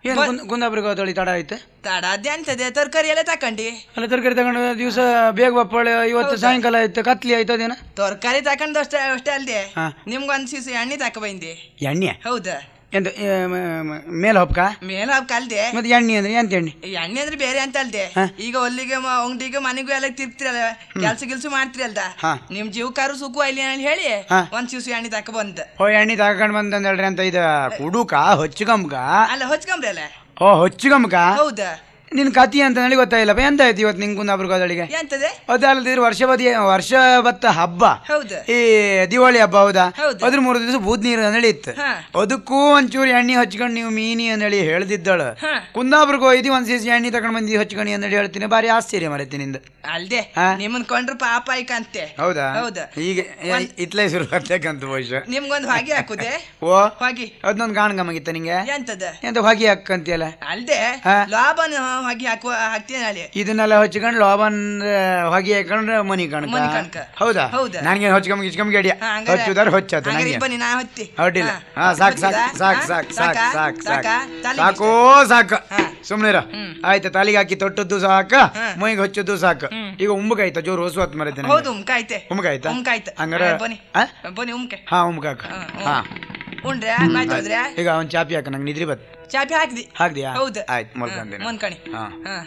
ಏನು ಕುಂದಾಪುರಕ್ಕೆ ಹೋದಳಿ ತಡ ಆಯ್ತು ತಡ ಅದ್ಯಾಂತದೆ ತರಕಾರಿ ಎಲ್ಲ ತಕೊಂಡಿ ಅಲ್ಲ ತರಕಾರಿ ತಗೊಂಡು ದಿವಸ ಬೇಗ ಬಪ್ಪಳೆ ಇವತ್ತು ಸಾಯಂಕಾಲ ಆಯ್ತು ಕತ್ಲಿ ಆಯ್ತು ಅದೇನ ತರಕಾರಿ ತಕೊಂಡ್ ಅಷ್ಟೇ ಅಷ್ಟೇ ಅಲ್ದೆ ಹಾ. ನಿಮ್ಗೊಂದ್ ಸೀಸು ಎಣ್ಣೆ ತಕ ಬಂದಿ ಎಣ್ಣೆ ಹೌದಾ ಎಂತ ಮೇಲೆ ಹೊಪ್ಕ ಮೇಲೆ ಹಾಕ್ ಅಲ್ದೆ ಮತ್ತೆ ಎಣ್ಣೆ ಅಂದ್ರೆ ಎಂತ ಎಣ್ಣೆ ಈ ಎಣ್ಣೆ ಅಂದ್ರೆ ಬೇರೆ ಅಂತ ಅಲ್ದೆ ಈಗ ಒಲ್ಲಿಗೆ ಮ- ಅಂಗಡಿಗೆ ಮನೆಗೂ ಎಲ್ಲ ತಿರ್ತಿರಲ್ಲ ಕೆಲ್ಸ ಗಿಲ್ಸ ಮಾಡ್ತಿರಲ್ದ ಹಾ. ನಿಮ್ ಜೀವಕಾರು ಸುಖ ಇಲ್ಲಿ ಅಂತ ಹೇಳಿ ಹಾ. ಒಂದ್ ಸೀಸು ಎಣ್ಣೆ ತಕ ಬಂದ ಓ ಎಣ್ಣೆ ತಗೊಂಡು ಬಂದ್ ಹೇಳ್ರಿ ಅಂತ ಇದು ಕುಡುಕ ಹೊಚ್ಚಗಮ್ಕ ಅಲ್ಲ ಹೊಚ್ಕೊಂಬ್ರಿ ಅಲ್ಲ ಓ ಹೊಚ್ಚಗಮ್ಕ ಹೌದಾ ನಿನ್ ಕತಿ ಅಂತ ಹೇಳಿ ಗೊತ್ತಾಯಿಲ್ಲಪ್ಪ ಎಂತ ಆಯ್ತು ಇವತ್ತು ನಿಂಗೆ ಕುಂದಾಪುರಕ್ಕೆ ಹೋದಳಿಗೆ ಎಂತದೆ ಅದಲ್ಲದಿದ್ರೆ ವರ್ಷ ಬದಿ ವರ್ಷ ಬತ್ತ ಹಬ್ಬ ಹೌದು ಈ ದಿವಾಳಿ ಹಬ್ಬ ಹೌದಾ ಹೌದು. ಅದ್ರ ಮೂರು ದಿವಸ ಬೂದ್ ನೀರು ಅಂದೇಳಿ ಇತ್ತು ಹಾ. ಅದಕ್ಕೂ ಒಂಚೂರು ಎಣ್ಣೆ ಹಚ್ಕೊಂಡು ನೀವು ಮೀನಿ ಅಂದೇಳಿ ಹೇಳ್ದಿದ್ದಳು ಹಾ. ಕುಂದಾಪುರಕ್ಕೆ ಹೋಯ್ದಿ ಒಂದ್ ಸೀಸ್ ಎಣ್ಣೆ ತಗೊಂಡ್ ಬಂದಿ ಹಚ್ಕೊಂಡು ಅಂದೇಳಿ ಹೇಳ್ತೀನಿ ಭಾರಿ ಆಶ್ಚರ್ಯ ಮರೈತಿ ನಿಂದ ಅಲ್ದೆ ಹಾ. ನಿಮ್ಮನ್ ಕೊಂಡ್ರು ಪಾಪ ಐಕಂತೆ ಹೌದಾ ಹೌದಾ ಈಗ ಇತ್ಲೇ ಶುರು ಆಗ್ತಕ್ಕಂತ ಬಹುಶಃ ನಿಮ್ಗೊಂದು ಹೊಗೆ ಹಾಕುದೆ ಓ ಹೊಗೆ ಅದನ್ನೊಂದು ಕಾಣ್ಗಮ್ಮಾಗಿತ್ತ ನಿಂಗೆ ಎಂತದ ಎಂತ ಹೊಗೆ ಹಾಕಂತಿಯಲ್ಲ ಅಲ್ದೆ ಹಾ. ಲಾಭನ ಹೊಗೆ ಹಾಕುವ ಹಾಕ್ತೀನಿ ನಾಳೆ ಇದನ್ನೆಲ್ಲ ಹಚ್ಕೊಂಡು ಲಾಭನ್ ಹೊಗೆ ಹಾಕೊಂಡ್ರೆ ಮನಿ ಕಣಕ ಮನಿ ಕಣಕ. ಹೌದಾ ಹೌದಾ? ನನಗೆ ಹಚ್ಕೊಂಬ ಗಿಚ್ಕೊಂಬ ಗಡಿಯ ಹಾ, ಹಂಗಾರೆ- ಹಚ್ಚುದಾರ ಹೊಚ್ಚತ್ತು ಹಂಗಾರೆ ನನಗೆ ಬನ್ನಿ ನಾ ಹೊತ್ತಿ ಅಡ್ಡಿಲ್ಲ ಹಾ. ಹಾ ಸಾಕು ಸಾಕು ಗೊತ್ತಿದಾ? ಸಾಕು ಹಾ? ಸಾಕು ಸಾಕು ಸಾಕಾ? ಸಾಕು ಸಾಕು ಸಾಕಾ? ತಲೆಗೆ ಸಾಕೋ ಸಾಕು ಹಾ. ಸುಮ್ನಿರ ಹ್ಮ್. ಆಯ್ತು ತಲೆಗೆ ಹಾಕಿ ತೊಟ್ಟದ್ದು ಸಾಕ ಹಾ. ಮೈಗೆ ಹಚ್ಚದ್ದು ಸಾಕು ಹ್ಮ್. ಈಗ ಉಂಬಕಾಯ್ತ ಜೋರು ಹೊಸು ಹೊತ್ತು ಮರೈತೆ ಹೌದು ಉಮ್ಕಾಯ್ತೆ ಉಮ್ಕಾಯ್ತಾ? ಉಮ್ಕಾಯ್ತು ಹಂಗಾರೆ- ಹಾ, ಬನ್ನಿ ಆ? ಬನ್ನಿ ಉಮ್ಕೆ ಹಾ ಉಂಬಕಾಕ ಹಾ, ಹಾ ಉಂಡ್ರೆ ಮಾತಾಡಿದ್ರೆ ಈಗ ಅವ್ನು ಚಾಪಿ ಹಾಕ ನಂಗೆ ನಿದ್ರಿ ಬತ್ ಚಾಪಿ ಹಾಕ್ದಿ ಹಾಕ್ದಿಯಾ ಹೌದು ಆಯ್ತು ಮಲ್ಕೊಂತೀನಿ ಮನ್ಕಣಿ ಹಾ ಹಾ.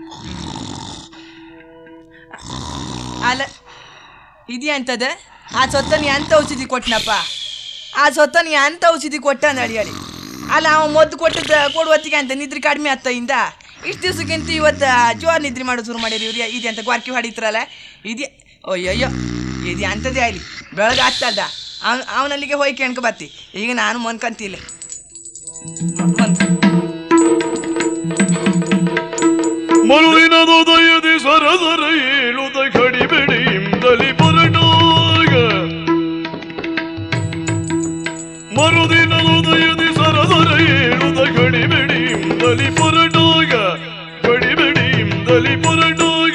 ಅಲ್ಲ ಇದೆಂತದ ಆ ಸೊತ್ತನ ಎಂತ ಔಷಧಿ ಕೊಟ್ಟನಪ್ಪ ಆ ಸೊತ್ತನ ಎಂತ ಔಷಧಿ ಕೊಟ್ಟ ಹೇಳಿ ಹೇಳಿ ಅಲ್ಲ ಅವ ಮೊದ್ದು ಕೊಟ್ಟದ ಕೊಡುವತ್ತಿಗೆ ಅಂತ ನಿದ್ರೆ ಕಡಿಮೆ ಆಗ್ತಾ ಇಂದ ಇಷ್ಟು ದಿವ್ಸಕ್ಕಿಂತ ಇವತ್ತು ಜೋರ್ ನಿದ್ರೆ ಮಾಡೋದು ಶುರು ಮಾಡಿರಿ ಇವ್ರು ಇದೆ ಅಂತ ಗ್ವಾರ್ಕಿ ಹೊಡಿತ್ರಲ್ಲ ಇದೆ ಅಯ್ಯಯ್ಯೋ ಇದು ಅಂಥದ್ದೇ ಆಗಲಿ ಬೆಳಗ್ಗೆ ಆಗ್ತದ ಅವನು ಅವನಲ್ಲಿಗೆ ಹೋಗಿ ಕೇಳ್ಕೊ ಬರ್ತಿ ಈಗ ನಾನು ಮನ್ಕಂತಿಲ್ಲ ಮನ್ಕ ಮರುದಿನದೊದಯದಿ ಸರಸರ ಏಳುದ ಕಡಿಬೆಡಿಯಿಂದಲಿ ಹೊರಟಾಗ ಮರುದಿನದೊದಯದಿ ಸರಸರ ಏಳುದ ಕಡಿಬೆಡಿಯಿಂದಲಿ ಹೊರಟಾಗ ಕಡಿಬೆಡಿಯಿಂದಲಿ ಹೊರಟಾಗ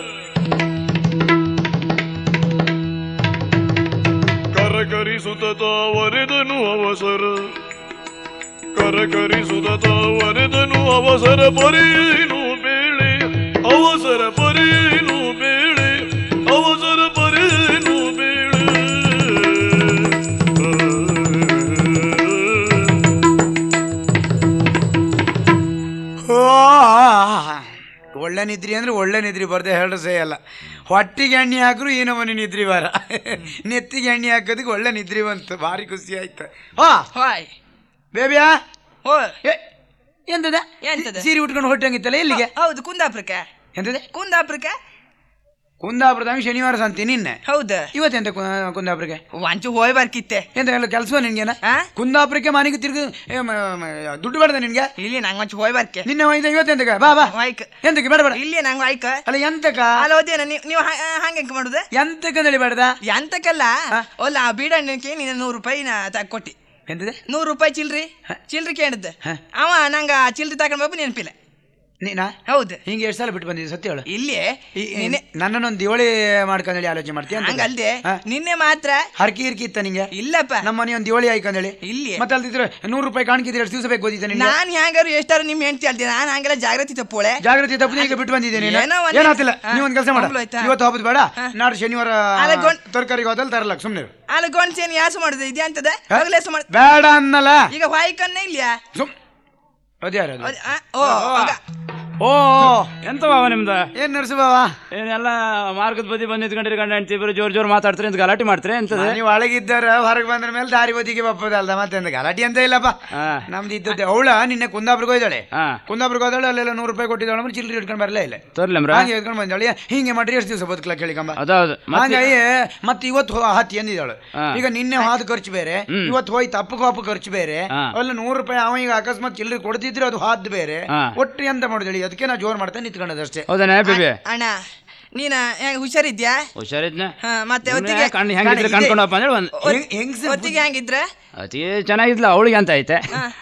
ಕರಕರಿಸುತ್ತ ತಾವರೆದನು ಅವಸರ ಕರಕರಿಸುತ್ತ ವರೆದನು ಅವಸರ ಪರೇನು ಬೇಳೆ ಅವಸರ ಪರೇನು ಬೇಳೆ ಅವಸರ ಪರೇನು ಬೇಳೆ ಆ, ಒಳ್ಳೆ ನಿದ್ರಿ ಅಂದ್ರೆ ಒಳ್ಳೆ ನಿದ್ರಿ ಬರ್ದೆ ಹೇಳ್ರೆ ಸೇ ಅಲ್ಲ ಹೊಟ್ಟಿಗೆ ಎಣ್ಣೆ ಹಾಕ್ರು ಏನೋ ಮನೆ ನಿದ್ರಿ ಬಾರ ನೆತ್ತಿಗೆ ಎಣ್ಣೆ ಹಾಕೋದಕ್ಕೆ ಒಳ್ಳೆ ನಿದ್ರಿ ಬಂತು ಭಾರಿ ಖುಷಿ ಆಯ್ತು ಹಾ ಹಾಯ್ ಬೇಬಿಯಾ ಓ ಏ, ಎಂತದ ಎಂತದ? ಸೀರೆ ಉಟ್ಕೊಂಡು ಹೊಟ್ಟಂಗಿತ್ತಲ್ಲ ಎಲ್ಲಿಗೆ ಹೌದು ಕುಂದಾಪುರಕ್ಕೆ ಎಂತದೆ ಕುಂದಾಪುರಕ್ಕೆ ಕುಂದಾಪುರದಾಗ ಶನಿವಾರ ಸಂತಿ ನಿನ್ನೆ ಹೌದು ಇವತ್ತೆಂತ ಕು- ಕುಂದಾಪುರಕ್ಕೆ ಒಂಚು ಹೋಯ್ ಬರ್ಕಿತ್ತೆ ಎಂತ ಎಲ್ಲ ಕೆಲಸ ನಿನ್ಗೆನ ಆ? ಕುಂದಾಪುರಕ್ಕೆ ಮನೆಗೆ ತಿರ್ಗಿ ಏ, ಮ- ಮ- ದುಡ್ಡು ಬೇಡದ ನಿನ್ಗೆ ಇಲ್ಲಿ ನಂಗೆ ಒಂಚು ಹೋಯ್ ಬರ್ಕೆ ನಿನ್ನೆ ಒಯ್ದ ಇವತ್ತೆಂತಕ ಬಾ ಬಾ ವಾಯ್ಕ ಎಂತಕ್ಕೆ ಬೇಡ ಬೇಡ ಇಲ್ಲಿ ನಂಗೆ ವಾಯ್ಕ ಅಲ್ಲ ಎಂತಕ ಅಲ್ಲ ಓದೇನ ನೀವು ಹಂಗೆ ಮಾಡುದು ಎಂತಕ್ಕಂದೇಳಿ ಬೇಡದ ಎಂತಕ್ಕಲ್ಲ ಒಲ್ಲ ಆ ಬೀಡಣ್ಣಕ್ಕೆ ನೀನು ನೂರು ರೂಪಾಯಿ ನಾ ತಗೊಟ್ಟಿ ಎಂತದೆ ನೂರು ರೂಪಾಯಿ ಚಿಲ್ರಿ ಚಿಲ್ರಿ ಕೇಳಿದ್ದೆ ಹ. ಅವ ನಂಗ ಆ ಚಿಲ್ರಿ ತಗೊಂಡ್ ಬಾಬು ನೆನಪಿಲ್ಲ ನೀನಾ ಹೌದು ಹಿಂಗೆ ಎಷ್ಟು ಸಲ ಬಿಟ್ಟು ಬಂದಿದ್ದೆ ಸತ್ಯ ಹೇಳು ಇಲ್ಲಿ ಈ- ನಿನ್ನೆ ನನ್ನನ್ನೊಂದು ದಿವಳಿ ಮಾಡ್ಕೊಂಡೇಳಿ ಆಲೋಚನೆ ಮಾಡ್ತೀಯ ಅಂತ? ಹಂಗಲ್ದೆ ಹಾ? ನಿನ್ನೆ ಮಾತ್ರ ಹರಕಿ ಹಿರ್ಕಿ ಇತ್ತ ನಿಂಗೆ ಇಲ್ಲಪ್ಪ ನಮ್ಮ ಮನೆ ಒಂದು ದಿವಳಿ ಆಯ್ಕೊಂಡೇಳಿ ಇಲ್ಲಿ ಮತ್ತೆ ಅಲ್ದಿದ್ರೆ ನೂರು ರೂಪಾಯಿ ಕಾಣ್ಕಿದ್ರೆ ಎಷ್ಟು ದಿವಸ ಬೇಕು ಗೊತ್ತಿದ್ದೆ ನಿನ್ಗೆ ನಾನ್ ಹ್ಯಾಂಗಾರು ಎಷ್ಟಾರು ನಿಮ್ ಹೆಂಡತಿ ಅಲ್ದೆ ನಾನು ಹಂಗೆಲ್ಲ ಜಾಗೃತಿ ತಪ್ಪೋಳೆ ಜಾಗೃತಿ ತಪ್ಪದೆ ಈಗ ಬಿಟ್ಟು ಬಂದಿದ್ದೆ ನೀನು ಏನೋ ಒಂದ್- ಏನಾತಿಲ್ಲ ಹಾ, ನೀವ್ ಒಂದ್ ಕೆಲಸ ಮಾಡ ಮಾಮೂಲು ಆಯ್ತಾ? ಇವತ್ತು ಹಬ್ಬದ ಬೇಡ ನಾಡು ಶನಿವಾರ ಅಲ್ಲ, ಗೊಂಡ್- ತರಕಾರಿಗೆ ಹೋದಲ್ಲಿ ತರಲ್ಲ ಸುಮ್ಮನೆ ಅಲ್ಲಿ ಗೊಂಡ್ಸೇನು ಯಾಸು ಮಾಡುದು ಇದೆ ಅಂತದ ಹಗಲೇಸು ಮಾಡ ಬೇಡ ಅನ್ನಲ್ಲ ಈಗ ವಾಯ್ಕನ್ನೇ ಇಲ್ಯಾ ಸುಮ್ ಅದ್ಯಾರ ಅದು? ಅದ್- ಆ, ಓ ಆಗ. ಓ ಎಂತ ಬಾವ ನಿಮ್ದು ಏನ್ ನಡ್ಸು ಬಾವ ಏನೆಲ್ಲ ಮಾರ್ಗದ ಬದಿ ಬಂದು ನಿಂತ್ಕೊಂಡಿರಿ ಗಂಡ ಹೆಂಡ್ತಿ ಇಬ್ಬರು ಜೋರ್ ಜೋರ್ ಮಾತಾಡ್ತಾರೆ ಅಂತ ಗಲಾಟೆ ಮಾಡ್ತಾರೆ ಎಂತದೆ ನೀವು ಒಳಗಿದ್ದಾರ ಹೊರಗೆ ಬಂದ್ರ ಮೇಲೆ ದಾರಿ ಬದಿಗೆ ಬಪ್ಪದಲ್ದ ಮತ್ತೆ ಎಂತ ಗಲಾಟೆ ಅಂತ ಇಲ್ಲಪ್ಪ ಹಾ ನಮ್ದು ಇದ್ದದ್ದೆ ಅವಳ ನಿನ್ನೆ ಕುಂದಾಪುರಕ್ಕೆ ಹೋಯ್ದಾಳೆ ಹಾ ಕುಂದಾಪುರಕ್ಕೆ ಹೋದಾಳೆ ಅಲ್ಲೆಲ್ಲ ನೂರು ರೂಪಾಯಿ ಕೊಟ್ಟಿದ್ದಾಳೆ ಅಂದ್ರೆ ಚಿಲ್ಲರೆ ಇಟ್ಕೊಂಡು ಬರಲೇ ಇಲ್ಲ ತರ್ಲಮ್ರ ಹಾಗೆ ಎತ್ಕೊಂಡು ಬಂದಾಳೆ ಹಿಂಗೆ ಮಾಡ್ರಿ ಎಷ್ಟು ದಿವಸ ಬದುಕಲ ಕೇಳಿಕಂಬ ಅದೌದು ಮತ್ತೆ ಹಾಗಾಗಿ ಮತ್ತೆ ಇವತ್ತು ಹೋ- ಹತ್ತಿ ಎಂದಿದ್ದಾಳು ಹಾ. ಈಗ ನಿನ್ನೆ ಹಾದ ಖರ್ಚು ಬೇರೆ ಇವತ್ತು ಹೋಯ್ತು ಅಪ್ಪು ಕಾಪು ಖರ್ಚು ಬೇರೆ ಹಾ. ಅಲ್ಲ ನೂರು ರೂಪಾಯಿ ಅವ ಈಗ ಅಕಸ್ಮಾತ್ ಚಿಲ್ಲರೆ ಕೊಡ್ತಿದ್ರೆ ಅದು ಹಾದ್ ಬೇರೆ ಹಾ. ಒಟ್ಟು ಎಂತ ಮಾಡಿದಳಿ ಅದಕ್ಕೆ ನಾ ಜೋರ್ ಮಾಡ್ತಾ ನಿಂತ್ಕೊಂಡದಷ್ಟೇ ಹೌದಾನೆ ಬೇಬಿ ಅಣ್ಣ ನೀನ ಹೆಂಗ್ ಹುಷಾರಿದ್ಯಾ ಹುಷಾರಿದ್ನ ಹಾ ಮತ್ತೆ ಹೊತ್ತಿಗೆ ಕಣ್ಣು ಹೆಂಗಿದ್ರೆ ಕಣ್ಕೊಂಡಪ್ಪ ಅಂದ್ರೆ ಒಂದು ಹೆಂಗ್- ಹೆಂಗ್ಸ್ರು ಹೊತ್ತಿಗೆ ಹೆಂಗಿದ್ರ ಅತಿ ಚೆನ್ನಾಗಿದ್ಲ ಅವಳಿಗೆ ಅಂತ ಐತೆ ಹಾ.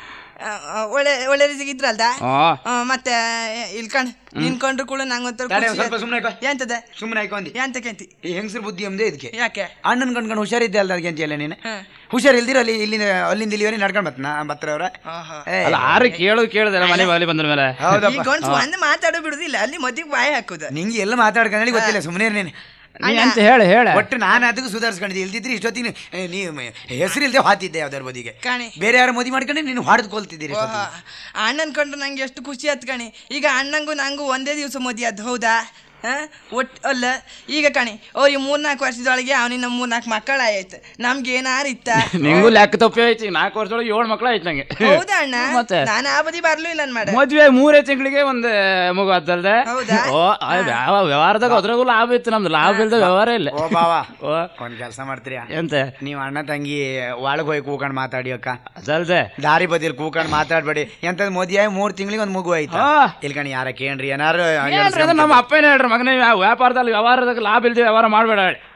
ಆ, ಆ, ಒಳ್ಳೆ ಒಳ್ಳೆ ರೀತಿಗೆ ಇದ್ರಲ್ದ ಆ ಆ, ಮತ್ತೆ ಇಲ್ಕಣ್ ನಿನ್ಕೊಂಡ್ರು ಕೂಡ ನಂಗೊಂಥರ ತಡೆ, ಖುಷಿ ಸ್ವಲ್ಪ ಆಯ್ತು. ಸುಮ್ನೆ ಇಕೋ. ಎಂತದ ಸುಮ್ಮನೆ ಆಯ್ಕೊಂಡಿ ಎಂತಕ್ಕಂತಿ ಈ ಹೆಂಗಸರು ಬುದ್ಧಿ ಎಂದೇ ಇದಕ್ಕೆ ಯಾಕೆ ಅಣ್ಣನ ಕಣ್ಕೊಂಡು ಹುಷಾರಿದ್ದೆ ಅಲ್ದ ಅದಕ್ಕೆ ಅಂತೀಯಲ್ಲ ನೀನು ಹ. ಹುಷಾರಿಲ್ದಿರ ಅಲ್ಲಿ ಇಲ್ಲಿಂದ ಅಲ್ಲಿಂದ ಇಲ್ಲಿವರೆಗೆ ನಡ್ಕೊಂಡು ಬತ್ತ ನಾ ಬತ್ತರವ್ರ ಆಹಾ. ಅಲ್ಲ ಆರು ಕೇಳೋದು ಕೇಳಿದೆಲ್ಲ ಮನೆ ಬಾಲಿ ಬಂದ್ರ ಮೇಲೆ ಈ ಹೌದಪ್ಪ ಗಂಡ್ಸು ಒಂದ್ ಮಾತಾಡೋ ಬಿಡುದಿಲ್ಲ ಅಲ್ಲಿ ಮದ್ದಿಗೆ ಬಾಯಿ ಹಾಕುದ ನಿಂಗೆ ಎಲ್ಲ ಮಾತಾಡ್ಕೊಂಡಿ ಗೊತ್ತಿಲ್ಲ ಸುಮ್ಮನೆ ನೀನು ನೀ ಅಂತ ಹೇಳಿ ಹೇಳ ಒಟ್ಟು ನಾನು ಅದಕ್ಕೂ ಸುಧಾರಿಸ್ಕೊಂಡಿದ್ದೆ ಇಲ್ದಿದ್ರೆ ಇಷ್ಟೊತ್ತಿಗೆ ನೀ- ನೀ ಹೆಸರಿಲ್ದೆ ಹಾತಿದ್ದೆ ಯಾವ್ದಾರ ಬದಿಗೆ ಕಾಣಿ ಬೇರೆ ಯಾರು ಮದಿ ಮಾಡ್ಕೊಂಡು ನೀನು ಹೊಡೆದು ಕೊಲ್ತಿದ್ದೀರಿ ಓಹೋ ಅಣ್ಣನ್ ಕಂಡ್ರೆ ನಂಗೆ ಎಷ್ಟು ಖುಷಿ ಆತ್ ಕಣಿ ಈಗ ಅಣ್ಣಂಗೂ ನಂಗೂ ಒಂದೇ ದಿವಸ ಮದಿ ಅದ್ ಹೌದಾ ಹಾ ಒಟ್ ಅಲ್ಲ ಈಗ ಕಣಿ ಅವ್ರಿಗೆ ಮೂರ್ನಾಲ್ಕು ವರ್ಷದೊಳಗೆ ಅವನಿನ್ನ ಮೂರ್ನಾಲ್ಕು ಮಕ್ಕಳ ಆಯ್ತು ನಮ್ಗೆ ಏನಾರು ಇತ್ತ ನಿಂಗೂ ಲೆಕ್ಕ ತಪ್ಪಿ ಐತಿ ನಾಲ್ಕು ವರ್ಷದೊಳಗೆ ಏಳು ಮಕ್ಳು ಆಯ್ತು ನಂಗೆ ಹೌದಾ ಅಣ್ಣ ಮತ್ತೆ ನಾನು ಆ ಬದಿ ಬರ್ಲು ಇಲ್ಲ ಮಾಡ ಮದ್ವೆ ಮೂರೇ ತಿಂಗಳಿಗೆ ಒಂದು ಮಗು ಆದ್ದಲ್ದೆ ಹೌದಾ? ಓ ಆ ಯಾವ ವ್ಯವಹಾರದಾಗ ಅದ್ರಾಗೂ ಲಾಭ ಇತ್ತು ನಮ್ದು ಲಾಭ ಇಲ್ದ ವ್ಯವಹಾರ ಇಲ್ಲ ಓ ಬಾವಾ ಓ ಒಂದ್ ಕೆಲಸ ಮಾಡ್ತೀರಾ ಎಂತ ನೀವು ಅಣ್ಣ ತಂಗಿ ಒಳಗೆ ಹೋಗಿ ಕೂಕೊಂಡು ಮಾತಾಡಿ ಅಕ್ಕ ಅದಲ್ದೆ ದಾರಿ ಬದಿಯಲ್ಲಿ ಕೂಕೊಂಡು ಮಾತಾಡ್ಬೇಡಿ ಎಂತದ್ ಮದುವೆ ಆಗಿ ಮೂರ್ ತಿಂಗಳಿಗೆ ಒಂದು ಮಗು ಆಯ್ತಾ ಹಾ. ಇಲ್ಕಣಿ ಯಾರ ಕೇಳ್ರಿ ಏನಾರು ಏನ್ರಿ ಅದು ನಮ್ಮ ಅಪ್ಪನೇ ಹೇಳ್ರಿ ಮಗನೇ ವ್ಯಾ- ವ್ಯಾಪಾರದಲ್ಲಿ ವ್ಯವಹಾರದಾಗ ಲಾಭ ಇಲ್ದೆ ವ್ಯವಹಾರ ಮಾಡಬೇಡ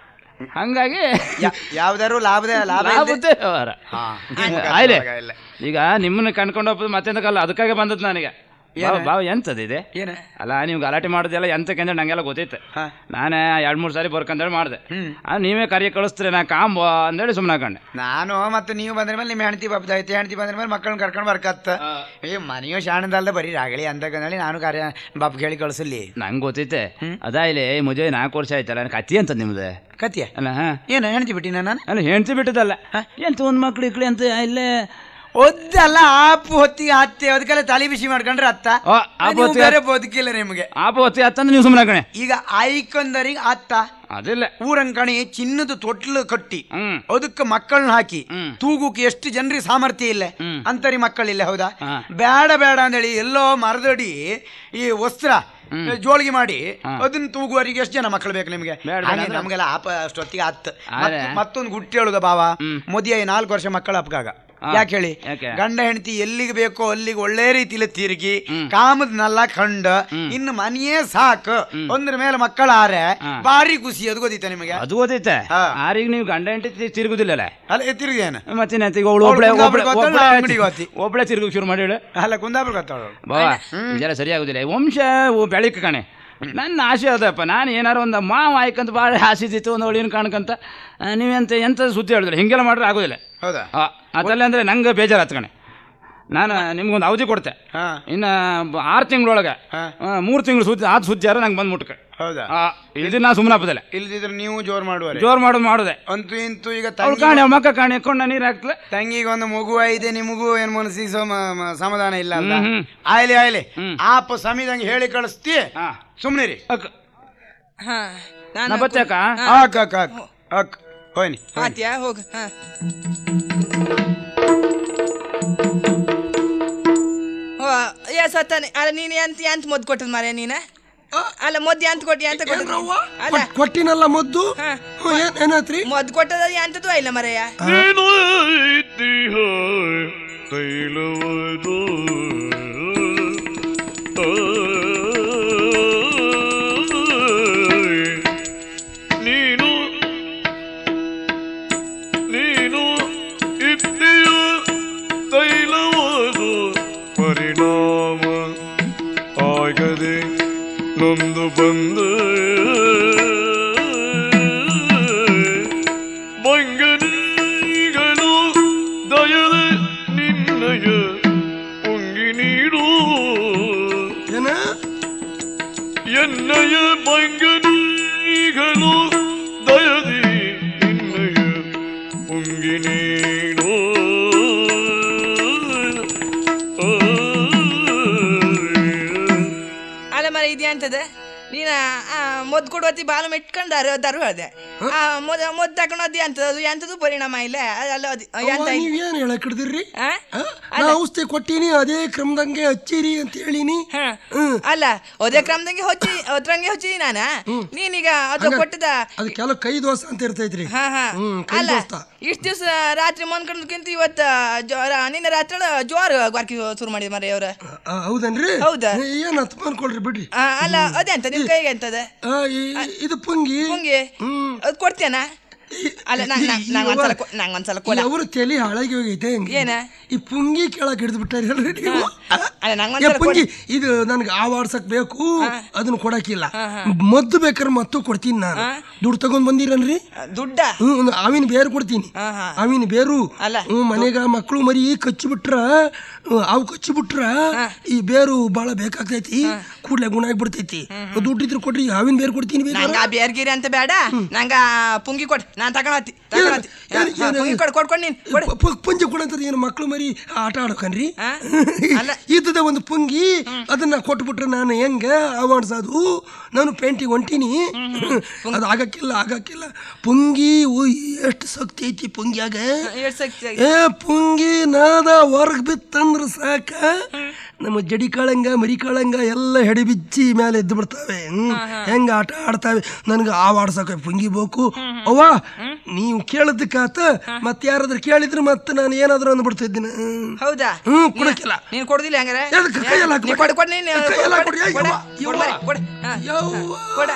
ಹಂಗಾಗಿ ಯಾ- ಯಾವ್ದಾರು ಲಾಭದ ಲಾಭ ಇಲ್ದೆ- ಲಾಭದ್ದೇ ವ್ಯವಹಾರ ಹಾ ಆಯ್ಲೆ ಇಲ್ಲ ಈಗ ನಿಮ್ಮನ್ನ ಕಣ್ಕೊಂಡು ಹೋಗ್ಬೋದು ಮತ್ತೆಂತಕ್ಕಲ್ಲ ಅದಕ್ಕಾಗಿ ಬಂದದ್ದು ನನಗೆ ಬಾವ ಬಾವ ಎಂತದಿದೆ ಏನ ಅಲ್ಲ ನೀವು ಗಲಾಟೆ ಮಾಡೋದೆಲ್ಲ ಎಂತಕ್ಕೆ ಅಂದ್ರೆ ನಂಗೆಲ್ಲ ಗೊತ್ತೈತೆ ಹಾ. ನಾನೇ ಎರಡು ಮೂರು ಸಾರಿ ಬರ್ಕಂದೇಳಿ ಮಾಡಿದೆ ಹ್ಮ್. ನೀವೇ ಕರಿಯ ಕಳಿಸ್ತೀರಿ ನಾ ಕಾಂಬ ಅಂದೇಳಿ ಸುಮ್ಮನೆ ಹಾಕೊಂಡೆ ನಾನು ಮತ್ತೆ ನೀವು ಬಂದ್ರ ಮೇಲೆ ನಿಮ್ಮ ಹೆಂಡತಿ ಬಾಪ್ದ ಐತೆ ಹೆಂಡತಿ ಬಂದ್ರ ಮೇಲೆ ಮಕ್ಕಳನ್ನ ಕರ್ಕೊಂಡು ಬರ್ಕತ್ತ ಏ ಮನೆಯೋ ಶಾಣದಲ್ದ ಬರೀ ರಾಗಳಿ ಅಂತಕಂದೇಳಿ ನಾನು ಕಾರ್ಯ ಬಾಪ್ ಹೇಳಿ ಕಳಿಸಲಿ ನಂಗೆ ಗೊತ್ತೈತೆ ಅದಾ ಇಲ್ಲಿ ಮದುವೆ ನಾಲ್ಕು ವರ್ಷ ಆಯ್ತಲ್ಲ ನನಗೆ ಕತ್ತಿ ಅಂತ ನಿಮ್ದು ಕತಿಯ ಅಲ್ಲ ಹಾ ಏನು ಹೆಂಡತಿ ಬಿಟ್ಟಿನ ನಾನು ಅಲ್ಲ ಹೆಂಡ್ತಿ ಬಿಟ್ಟದಲ್ಲ ಎಂತ ಒಂದು ಮಕ್ಳು ಇಕ್ಳಿ ಅಂತ ಇಲ್ಲೇ ಒದ್ದಲ್ಲ ಆಪು ಹೊತ್ತಿಗೆ ಹತ್ತೆ ಅದಕ್ಕೆಲ್ಲ ತಲೆ ಬಿಸಿ ಮಾಡ್ಕೊಂಡ್ರೆ ಅತ್ತ ಓ, ಆಪು ನೀವು ಹೊತ್ತಿಗೆ ಬೇರೆ ಬದುಕಿಲ್ಲ ನಿಮಗೆ ಆಪ ಹೊತ್ತಿ ಅತ್ತಂದ್ರೆ ನೀವು ಸುಮ್ಮನೆ ಹಾಕಣೆ ಈಗ ಐಕೊಂದರಿಗೆ ಅತ್ತ ಅದಿಲ್ಲ ಊರಂಕಣಿ ಚಿನ್ನದ ತೊಟ್ಲು ಕಟ್ಟಿ ಹ್ಮ್ ಅದಕ್ಕೆ ಮಕ್ಕಳನ್ನ ಹಾಕಿ ಹ್ಮ್. ತೂಗುಕ್ಕೆ ಎಷ್ಟು ಜನರಿಗೆ ಸಾಮರ್ಥ್ಯ ಇಲ್ಲ ಹ್ಮ್. ಅಂತರಿ ಮಕ್ಕಳಿಲ್ಲ ಹೌದಾ ಹಾ. ಬೇಡ ಬೇಡ ಅಂದೇಳಿ ಎಲ್ಲೋ ಮರದಡಿ ಈ ವಸ್ತ್ರ ಜೋಳಿಗೆ ಮಾಡಿ ಅದನ್ನ ತೂಗುವವರಿಗೆ ಎಷ್ಟು ಜನ ಮಕ್ಕಳು ಬೇಕು ನಿಮಗೆ ಬೇಡ, ಬೇಡ ಹಾಗೆ ಅಂದ್ರೆ- ನಮಗೆಲ್ಲ ಆಪ ಅಷ್ಟೊತ್ತಿಗೆ ಹತ್ತು ಆದ್ರೆ- ಮತ್ತೊಂದು ಗುಟ್ಟಿ ಹೇಳುದ ಬಾವ ಹ್ಮ್. ಮದುವೆ ನಾಲ್ಕು ವರ್ಷ ಮಕ್ಕಳ ಅಪ್ಕಾಗ ಹಾ. ಯಾಕೆ ಹೇಳಿ ಯಾಕೆ? ಗಂಡ ಹೆಂಡತಿ ಎಲ್ಲಿಗೆ ಬೇಕೋ ಅಲ್ಲಿಗೆ ಒಳ್ಳೆ ರೀತಿಲಿ ತಿರುಗಿ ಕಾಮದ್ನೆಲ್ಲ ಕಂಡ ಇನ್ನು ಮನೆಯೇ ಸಾಕು ಒಂದ್ರ ಮೇಲೆ ಮಕ್ಕಳಾರೆ ಭಾರಿ ಖುಷಿ ಅದು ಗೊತ್ತಿತ್ತ ನಿಮಗೆ ಅದು ಗೊತ್ತೈತೆ ಹಾ. ಆರೀಗ ನೀವು ಗಂಡ ಹೆಂಡತಿ ತಿರುಗುದಿಲ್ಲಲ್ಲ ಅಲ್ಲ ತಿರುಗೇನು ಮತ್ತೆ ಈಗ ಅವಳು ಒಬ್ಳೆ ಅವ್ಳು ಒಬ್ಳೆ ಕುಂದಾಪುರಕ್ಕೆ ಹೋಗ್ತಾಳೆ, ಒಬ್ಳೆ ಅಂಗಡಿಗೆ ಹೋಗ್ತಿ. ಒಬ್ಳೆ ತಿರುಗು ಶುರು ಮಾಡಿ ಹೇಳು ಅಲ್ಲ ಕುಂದಾಪುರ ಗೊತ್ತಾಳು ಬಾವ ಇದೆಲ್ಲ ಸರಿ ಆಗುದಿಲ್ಲ ವಂಶ ಬೆಳಿಕ ಕಣೆ ನನ್ನ ಆಸೆ ಅದಪ್ಪ ನಾನು ಏನಾರು ಒಂದು ಮಾವ ಆಯ್ಕಂತ ಭಾಳ ಆಸೆ ಇದ್ದಿತ್ತು ಒಂದು ಒಳ್ಳೆಯ ಕಾಣ್ಕಂತ ಆ, ನೀವೆಂತ ಎಂತ ಸುದ್ದಿ ಹೇಳಿದ್ರೆ ಹಿಂಗೆಲ್ಲ ಮಾಡ್ರೆ ಆಗೋದಿಲ್ಲ ಹೌದಾ ಆ, ಅದಲ್ಲ ಅಂದರೆ ನಂಗೆ ಬೇಜಾರು ಕಣೆ ನಾನು ನಿಮ್ಗೊಂದು ಅವಧಿ ಕೊಡ್ತೆ ಹಾ ಇನ್ನು ಆರು ತಿಂಗಳೊಳಗೆ ಹಾ. ಮೂರು ತಿಂಗಳು ಸುದ್ದಿ ಆದ ಸುದ್ದಿ ಯಾರು ನಂಗೆ ಬಂದು ಮುಟ್ಕ ಹೌದಾ ಇದು ನಾ ಸುಮ್ಮನೆ ಹಬ್ಬದಲ್ಲ ಇಲ್ದಿದ್ರೆ ನೀವು ಜೋರ್ ಮಾಡುವರೆ ಜೋರು ಮಾಡೋದು ಮಾಡಿದೆ ಅಂತೂ ಇಂತೂ ಈಗ ಅವಳು ತಂಗಿ ಕಾಣಿ ಅವ್ಳ ಮಕ್ಕ ಕಾಣಿ ಎಕ್ಕೊಂಡು ನೀರು ಹಾಕ್ತಲೆ ತಂಗಿಗೆ ಒಂದು ಮಗು ಐತೆ ನಿಮಗೂ ಏನ್ ಮನಸ್ಸಿಗೆ ಸಮ- ಮ- ಸಮಾಧಾನ ಇಲ್ಲ ಅಲ್ಲ ಹ್ಮ್, ಹ್ಮ್. ಆಯ್ಲಿ ಆಯ್ಲಿ ಹ್ಮ್. ಆಪ ಸಮಿದಂಗೆ ಹೇಳಿ ಕಳಿಸ್ತಿ ಹಾಂ ಸುಮ್ನೆ ರೀ ಅಕ್ಕ ಹಾ ನಾ ನಾನು ಬತ್ತೆ ಅಕ್ಕ ಅಕ್ ಅಕ್ ಅಕ್ ಅಕ್ ಹೋಯ್ನಿ ಆತ್ಯಾ ಹೋಗ ಹಾ ಓ ಏ ಸತ್ತಾನೆ ಅಲ್ಲ ನೀನು ಎಂತ ಎಂತ ಮದ್ದು ಕೊಟ್ಟದ್ ಮಾರ್ಯ ನೀನ ಅಲ್ಲ ಮದ್ದು ಎಂತ ಕೊಟ್ಟಿ ಎಂತ ಕೊಟ್ಟದ್ ಅಲ್ಲ ಕೊಟ್- ಕೊಟ್ಟಿನಲ್ಲ ಮದ್ದು ಹಾ. ಹ್ಞೂ, ಏನ್ ಏನಾತ್ರಿ ಮದ್ದು ಕೊಟ್ಟದ ಎಂತದ್ದು ಇಲ್ಲ ಮರಯ್ಯ ನೀನು ಐತಿಹ ತೈಲವದು ನೀನು ನೀನು ಇದ್ದೀಯ ತೈಲವದು ಪರಿಣಾಮ ಆಗದೆ ನೊಂದು ಬಂದ ಮಂಗನೀಗಲು ದಯದ ನಿನ್ನಯ ಉಂಗಿ ನೀಡು ಏನ ಎನ್ನಯ ಮಂಗನೀಗಲು ದಯದಿ ನಿನ್ನಯ ಉಂಗಿ ನೀಡು ಅಲ್ಲ ಮರ ಇದು ಎಂತದ ನೀನ ಆ, ಮದ್ದು ಕೊಡುವತ್ತಿ ಬಾಲು ಮೆಟ್ಕೊಂಡು ದರು ದರು ಹೇಳ್ದೆ ಆ ಮೊದ್ ಮದ್ದು ತಗೊಂಡದ್ದು ಎಂತದ್ದು ಎಂತದ್ದು ಪರಿಣಾಮ ಇಲ್ಲ ಅಲ್ಲ ಅದು ಎಂತ ನೀವ್ ಏನ್ ಹೇಳಕ್ ಹಿಡ್ದಿರ್ರಿ ಆ? ನಾ ಔಷಧಿ ಕೊಟ್ಟಿನಿ ಅದೇ ಕ್ರಮದಂಗೆ ಹಚ್ಚಿರಿ ಅಂತ ಹೇಳಿನಿ ಹ. ಹ್ಮ್. ಅಲ್ಲ ಅದೇ ಕ್ರಮದಂಗೆ ಹೊಚ್ಚಿ ಅದ್ರಂಗೆ ಹೊಚ್ಚಿ ನಾನ ನೀನೀಗ ಅದು ಕೊಟ್ಟದ ಅದಕ್ಕೆಲ್ಲ ಕೈ ದೋಸ ಅಂತ ಇರ್ತೈತ್ರಿ ಹಾ ಹಾ ಹ್ಮ್, ಕೈ ಅಲ್ಲ ದೋಸ್ತ. ಇಷ್ಟ ದಿವಸ ರಾತ್ರಿ ಮನ್ಕೊಂಡ್ಕಿಂತ ಇವತ್ತ ಜ್ವರ ನಿನ್ನೆ ರಾತ್ರಿ ಜ್ವರ ಗಾರ್ಕಿ ಶುರು ಮಾಡಿದ ಮರ ಅವ್ರ ಆ, ಹೌದನ್ರಿ ಹೌದಾ? ಏನ್ ಹತ್ ಮಾಡ್ಕೊಳ್ರಿ ಬಿಡ್ರಿ ಅಲ್ಲ ಅದೇ ಅಂತ ನಿಮ್ ಕೈಗೆ ಅಂತದ ಆ, ಈ- ಇದು ಪುಂಗಿ ಮುಂಗೆ ಹ್ಮ್ ಅದ್ ಕೊಡ್ತೇನ ಅಲ್ಲ ನಂಗ್ ನಂಗ್- ನಂಗ್ ಒಂದ್ಸಲ ಕೊ- ನಂಗ್ ಒಂದ್ಸಲ ಕೊಡ ಅವರು ತಲೆ ಹಾಳಾಗಿ ಹೋಗೈತೆ ಹೆಂಗೆ ಏನ? ಈ ಪುಂಗಿ ಕೆಳಗೆ ಹಿಡಿದು ಬಿಟ್ಟಾರೆ ಹೇಳ್ರಿ ನೀವು ಅಲ್ಲ ನಂಗ್ ಏ, ಒಂದ್ಸಲ ಪುಂಗಿ ಇದು ನನ್ಗೆ ಆವಾಡ್ಸಕ್ ಬೇಕು ಅದನ್ನ ಕೊಡಕ್ಕಿಲ್ಲ ಮದ್ದು ಬೇಕಾದ್ರೆ ಮತ್ತು ಕೊಡ್ತೀನಿ ನಾನು ದುಡ್ಡು ತಗೊಂಡ್ ಬಂದಿರನ್ರಿ ದುಡ್ಡ ಹ್ಮ್ ಒಂದು ಆವಿನ ಬೇರು ಕೊಡ್ತೀನಿ ಹಾ, ಹಾ. ಆವಿನ ಬೇರು ಅಲ್ಲ. ಹ್ಮ್ ಮನೆಗ ಮಕ್ಕಳು ಮರಿ ಕಚ್ಚಿ ಬಿಟ್ರ ಅವು ಕಚ್ಚಿ ಬಿಟ್ರ ಈ ಬೇರು ಬಹಳ ಬೇಕಾಗ್ತೈತಿ ಕೂಡ್ಲೆ ಗುಣ ಆಗ್ಬಿಡ್ತೈತಿ ದುಡ್ಡು ಇದ್ರೆ ಕೊಡ್ರಿ ಹಾವಿನ ಬೇರು ಕೊಡ್ತೀನಿ ನಂಗ ಬೇಕಾದ್ರೆ. ಆ ಬೇರ್ಗಿರಿ ಅಂತ ಬೇಡ ನಂಗ ಆ ಪುಂಗಿ ಕೊಡ್ ನಾನ್ ತಗೊಳತಿ ತಗೊಳತಿ ಏನು- ಏನು- ಪುಂಗಿ ಕೊಡ್ ಕೊಡ್ಕೊಂಡು ನೀನ್ ಕೊಡು ಪ- ಪ- ಪಂಚ ಕೊಡಂತದ ಏನು ಮಕ್ಕಳು ಮರಿ ಆಟ ಆಡೋಕನ್ರಿ ಆ? ಅಲ್ಲ. ಇದ್ದದ ಒಂದು ಪುಂಗಿ ಅದನ್ನ ಕೊಟ್ಬಿಟ್ರೆ ನಾನು ಹೆಂಗ ಅವಾಡ್ಸೋದು ನಾನು ಪೇಂಟಿಂಗ್ ಹೊಂಟೀನಿ ಅದು ಆಗಕ್ಕಿಲ್ಲ ಆಗಕ್ಕಿಲ್ಲ ಪುಂಗಿ ಎಷ್ಟು ಶಕ್ತಿ ಐತಿ ಪುಂಗಿಯಾಗ ಎಷ್ಟ್ ಶಕ್ತಿ ಏ ಪುಂಗಿ ನಾದ ಹೊರಗ್ ಬಿತ್ತಂದ್ರ ಸಾಕ ನಮ್ಮ ಜಡಿ ಕಾಳಂಗ ಮರಿ ಕಾಳಂಗ ಎಲ್ಲ ಹೆಡಿ ಬಿಚ್ಚಿ ಮೇಲೆ ಎದ್ದು ಬಿಡ್ತಾವೆ ಹ್ಮ್ ಹೆಂಗ ಆಟ ಆಡ್ತಾವೆ ನನ್ಗೆ ಆವಾಡ್ಸಕ ಪುಂಗಿ ಬೇಕು ಅವ್ವ ನೀವು ಕೇಳದಕ್ಕಾತ ಮತ್ತೆ ಯಾರಾದ್ರೂ ಕೇಳಿದ್ರೆ ಮತ್ತೆ ನಾನು ಏನಾದ್ರೂ ಅಂದ್ಬಿಡ್ತಿದ್ದೀನಿ ಹ್ಮ್. ಹೌದಾ ಹ್ಮ್ ಕೊಡಕ್ಕಿಲ್ಲ ನೀನ್ ಕೊಡುದಿಲ್ಲ ಹಂಗಾರೆ ಎದಕ್ಕೆ ಕೈಯಲ್ಲಿ ಹಾಕ್ಬೇಕು? ನೀನ್ ಕೊಡು ಕೊಡು ನೀನ್ ಕೈಯಲ್ಲಿ ಹಾಕ್ಬಿಡ್ರಿ, ಕೊಡು, ಯವ್ವ, ಕೊಡು, ಯವ್ವ. ಬರೀ, ಕೊಡು. ಹಾ, ಯವ್ವ. ಕೊಡ.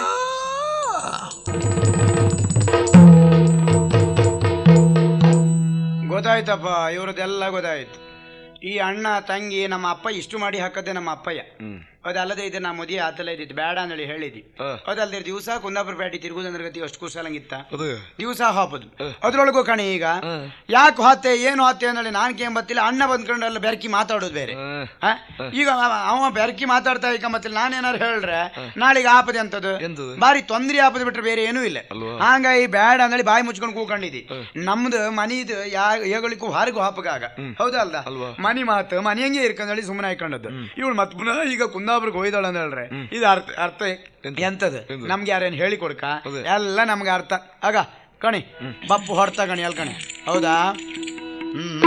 ಗೊತ್ತಾಯ್ತಪ್ಪ ಇವ್ರದ್ದೆಲ್ಲ ಗೊತ್ತಾಯ್ತು ಈ ಅಣ್ಣ ತಂಗಿ ನಮ್ಮ ಅಪ್ಪ ಇಷ್ಟು ಮಾಡಿ ಹಾಕದ್ದೆ ನಮ್ಮ ಅಪ್ಪಯ್ಯ ಅದಲ್ಲದೆ ಇದು ನಾ ಮದುವೆ ಆತಲ್ಲ ಇದ್ದಿತ್ತು ಬೇಡ ಅಂತೇಳಿ ಹೇಳಿದ್ದಿ ಅದಲ್ಲದೆ ದಿವಸ ಕುಂದಾಪುರ ಪೇಟೆ ತಿರುಗುದಂದ್ರ ಗತಿ ಅಷ್ಟು ಕುಶಲಂಗಿತ್ತ ಅದು ದಿವಸ ಹಾಪದು ಅದ್ರೊಳಗೂ ಕಣಿ ಈಗ ಯಾಕೆ ಹಾತೆ ಏನು ಹಾತೆ ಅಂದೇಳಿ ನಾನ್ ಕೇಂ ಬತ್ತಿಲ್ಲ ಅಣ್ಣ ಬಂದ್ಕೊಂಡು ಎಲ್ಲ ಬೆರಕಿ ಮಾತಾಡೋದು ಬೇರೆ ಆ? ಈಗ ಅವ- ಅವ ಬೆರಕಿ ಮಾತಾಡ್ತಾ ಈಗ ಮತ್ತೆ ನಾನೇನಾರು ಹೇಳ್ರೆ ನಾಳೆಗೆ ಆಪದೆ ಅಂತದ್ದು ಎಂತದು? ಬಾರಿ ತೊಂದ್ರೆ ಆಪದ ಬಿಟ್ರೆ ಬೇರೆ ಏನೂ ಇಲ್ಲ ಹಂಗಾಗಿ ಬೇಡ ಅಂದೇಳಿ ಬಾಯಿ ಮುಚ್ಕೊಂಡು ಕೂಕೊಂಡಿದ್ದಿ ನಮ್ದು ಮನಿದು ಯಾ ಏಗಳಿಗೂ ಹೊರಗೂ ಹಾಪಗಾಗ ಹೌದಲ್ದ ಮನಿ ಮಾತು ಮನಿ ಹಂಗೆ ಇರ್ಕೊಂಡಳಿ ಸುಮ್ಮನೆ ಹಾಕೊಂಡದ್ದು ಇವಳು ಮತ್ ಪುನಃ ಈಗ ಕುಂದಾಪುರಕ್ಕೆ ಹೋಯ್ದಾಳ ಅಂತ ಹೇಳ್ರೆ ಇದು ಅರ್ಥ ಅರ್ಥ ಎಂತದು ನಮ್ಗೆ ಯಾರೇನು ಹೇಳಿ ಕೊಡ್ಕ ಎಲ್ಲ ನಮ್ಗೆ ಅರ್ಥ ಆಗ ಕಣಿ ಬಪ್ಪು ಹೊಡ್ತಾ ಕಣಿ ಎಲ್ ಕಣಿ ಹೌದಾ ಹ್ಮ್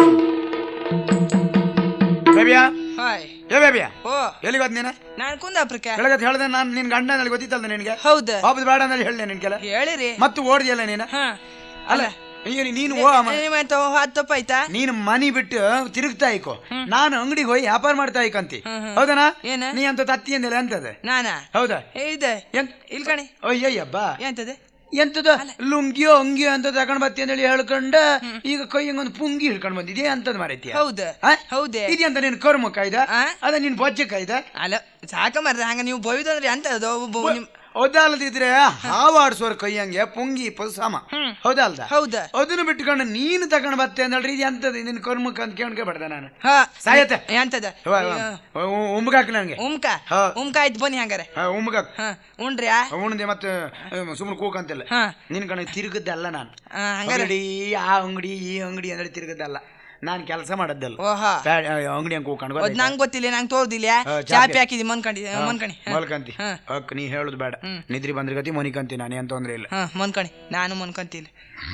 ಬೇಬಿಯಾ ಹಾಯ್ ಏ ಬೇಬಿಯಾ ಓ ಎಲ್ಲಿಗೆ ಹೋದ್ ನೀನು ನಾನ್ ಕುಂದಾಪುರಕ್ಕೆ ಬೆಳಗ್ಗೆ ಹೇಳ್ದೆ ನಾನು ನಿನ್ ಗಂಡ ನನಗೆ ಗೊತ್ತಿತ್ತಲ್ಲ ನಿನಗೆ ಹೌದು ವಾಪಸ್ ಬೇಡ ಅಂದ್ರೆ ಹೇಳಿ ನಿನ್ಗೆಲ್ಲ ಹೇಳಿರಿ ಮತ್ತು ಓಡ್ದಿಯಲ್ಲ ನೀನು ಹಾ ಅಲ್ಲ ಈಗ ನೀನು ಓ ಅಮ್ಮ. ನಿಮ್ಮಂತ ಹತ್ತಪ್ಪ ಆಯ್ತಾ ನೀನು ಮನಿ ಬಿಟ್ಟು ತಿರುಗ್ತಾ ಇಕೋ ನಾನು ಅಂಗಡಿಗೆ ಹೋಗಿ ವ್ಯಾಪಾರ ಮಾಡ್ತಾ ಇಕಂತಿ ಹೌದನಾ ಏನ? ನೀ ಅಂತ ತತ್ತಿ ಅಂದಿಲ್ಲ ಎಂತದೆ ನಾನಾ ಹೌದಾ ಇದೆ ಎಂತ ಇಲ್ ಕಣಿ ಅಯ್ಯಯ್ಯಬ್ಬ ಎಂತದೆ ಎಂತದ ಲುಂಗಿಯೋ ಅಂಗಿಯೋ ಅಂತ ತಗೊಂಡ್ ಬತ್ತಿ ಅಂತೇಳಿ ಹೇಳ್ಕೊಂಡ ಈಗ ಕೈ ಒಂದು ಪುಂಗಿ ಹಿಡ್ಕೊಂಡ್ ಬಂದಿದ್ಯಾ ಅಂತದ್ ಮಾರೈತಿಯ ಹೌದು ಹೌದೇ ಇದೆಂತ ನೀನ್ ಕರ್ಮ ಕಾಯ್ದ ಆ? ಅದ ನೀನ್ ಬೊಜ್ಜೆ ಕಾಯ್ದ ಅಲ್ಲ ಸಾಕ ಮರ್ದ ಹಂಗ ನೀವು ಬೋಯ್ದಂದ್ರೆ ಎಂತ ಅದು ಬೊ- ನಿಮ್- ಒದ್ದಾಲದಿದ್ರೆ ಹಾವಾಡ್ಸೋರ್ ಕೈಯಂಗೆ ಪುಂಗಿ ಪಸಾಮ ಹೌದಲ್ದ ಹೌದ ಅದನ್ನ ಬಿಟ್ಕೊಂಡು ನೀನು ತಗೊಂಡ್ ಬತ್ತೆ ಅಂದಳ್ರಿ ಇದು ಎಂತದ ನಿನ್ ಕರ್ಮಕ್ಕೆ ಅಂತ ಕೇಳ್ಕೊಬೇಡ್ದ ನಾನು ಹಾ ಸಾಯತ್ತೆ. ಎಂತದ ಉಮ್ಗಾಕ್ ನನಗೆ ಉಮ್ಕ ಹಾ. ಉಮ್ಕ ಆಯ್ತು ಬನ್ನಿ ಹಂಗಾರೆ ಉಮ್ಗಾಕ್ ಹಾ ಉಂಡ್ರ್ಯಾ ಉಣ್ದೆ ಮತ್ತೆ ಸುಮ್ಮನೆ ಕೂಕಂತಿಲ್ಲ ಹಾ ನಿನ್ ಕಣ ತಿರುಗದ್ದಲ್ಲ ನಾನು ಆ, ಹಂಗಾರೆ ಅಂಗಡಿ ಆ ಅಂಗಡಿ ಈ ಅಂಗಡಿ ಅಂದ್ರೆ ತಿರುಗದ್ದಲ್ಲ ನಾನು ಕೆಲಸ ಮಾಡದ್ದಲ್ಲ ಓಹಾ ಅಂಗಡಿ ಹಂಗೆ ಕೂಕೊಂಡು ಅದ್ ನಂಗ್ ಗೊತ್ತಿಲ್ಲ ನಂಗ್ ತೋರ್ದಿಲ್ಲ ಹಾ, ಚಾಪೆ. ಚಾಪಿ ಹಾಕಿದಿ ಮನ್ಕಂಡಿ ಮನ್ಕಣಿ ಹಾ. ಮಲ್ಕಂತಿ ಹಾ. ಅಕ್ ನೀ ಹೇಳುದು ಬೇಡ ನಿದ್ರಿ ಬಂದ್ರ ಗತಿ ಮನಿಕಂತಿ ನಾನು ಏನ್ ತೊಂದ್ರೆ ಇಲ್ಲ ಹಾ ಮನ್ಕಣಿ ನಾನು ಮನ್ಕಂತಿಲ್ಲ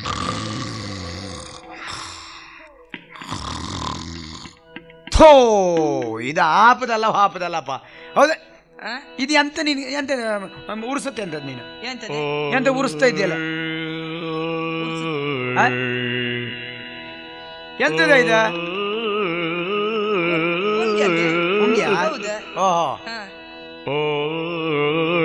ಥೋ ಇದು ಆಪದಲ್ಲ ಹಾಪದಲ್ಲಪ್ಪ ಹೌದಾ ಆ? ಇದು ಎಂತ ನೀನು ಎಂತ ಉರ್ಸುತ್ತೆ ಅಂತದ್ ನೀನು ಎಂತದೆ ಎಂತ ಉರಿಸ್ತಾ ಇದೆಯಲ್ಲ ಆ? ಎಂತದ ಇದ ಉಂಗ್ಯ ಅದೇ. ಉಂಗ್ಯ? ಹೌದಾ? ಓಹೋ ಹಾ.